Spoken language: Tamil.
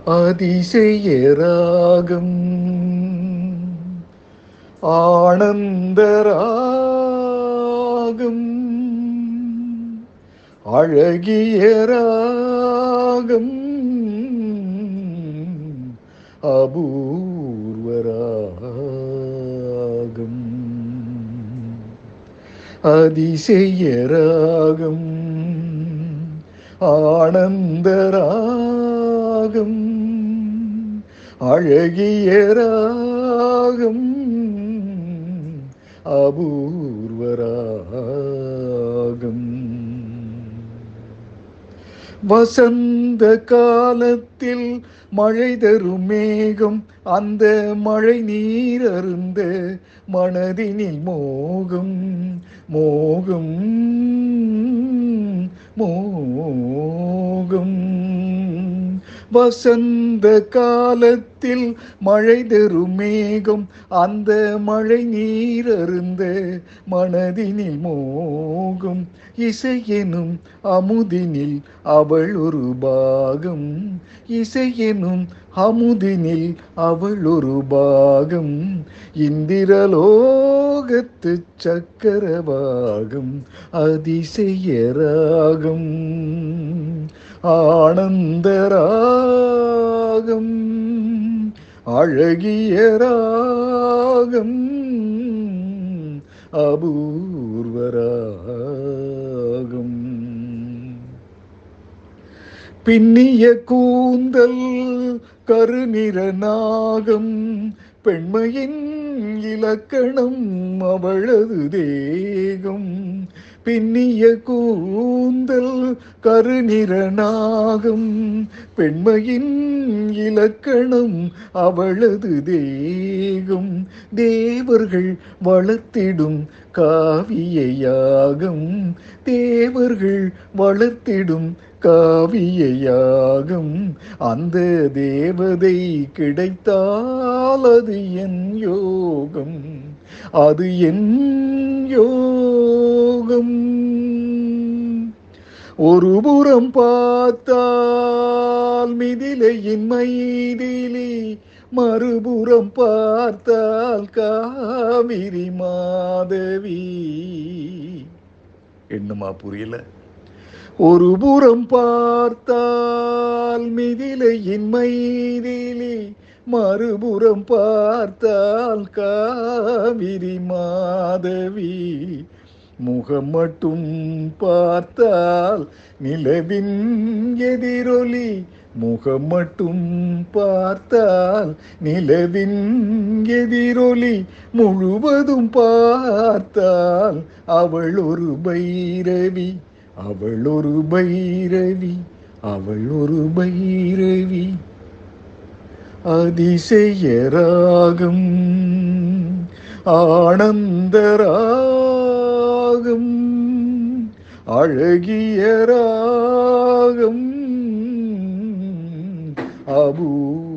அதிசய ராகம் ஆனந்த ராகம் அழகிய ராகம் அபூர்வ ராகம் அதிசய ராகம் ஆனந்த ராகம் அழகிய ராகம் அபூர்வ ராகம் வசந்த காலத்தில் மழை தரும் மேகம் அந்த மழை நீர் அருந்த மனதினில் மோகம் மோகம் மோகம் வசந்த காலத்தில் மழை தரும் மேகம் அந்த மழை நீர் அருந்த மனதினில் மோகம் இசையெனும் அமுதினில் அவள் ஒரு பாகம் இசையெனும் அமுதினில் அவள் ஒரு பாகம் இந்திரலோகத்து சக்கரவாகம் அதிசய ராகம் ஆனந்த ராகம் அழகிய ராகம் அபூர்வ ராகம் பின்னிய கூந்தல் கருநிற நாகம் பெண்மையின் இலக்கணம் அவளது தேகம் பின்னிய கூந்தல் கருநிற நாகம் பெண்மையின் இலக்கணம் அவளது தேகம் தேவர்கள் வளர்த்திடும் காவியயாகம் தேவர்கள் வளர்த்திடும் காவியயாகம் அந்த தேவதை கிடைத்தால் அது என் யோகம் அது என் யோகம் ஒரு புறம் பார்த்தால் மிதிலையின் மைதிலி மறுபுறம் பார்த்தால் காவிரி மாதவி என்னமா புரியல ஒரு புறம் பார்த்தால் மிதிலையின் மைதிலி மறுபுறம் பார்த்தால் காவிரி மாதவி முகம் மட்டும் பார்த்தால் நிலவின் எதிரொலி முகம் மட்டும் பார்த்தால் நிலவின் எதிரொலி முழுவதும் பார்த்தால் அவள் ஒரு பைரவி அவள் ஒரு பைரவி அவள் ஒரு பைரவி அதிசய ராகம் ஆனந்த ராகம் அழகிய ராகம் அபூ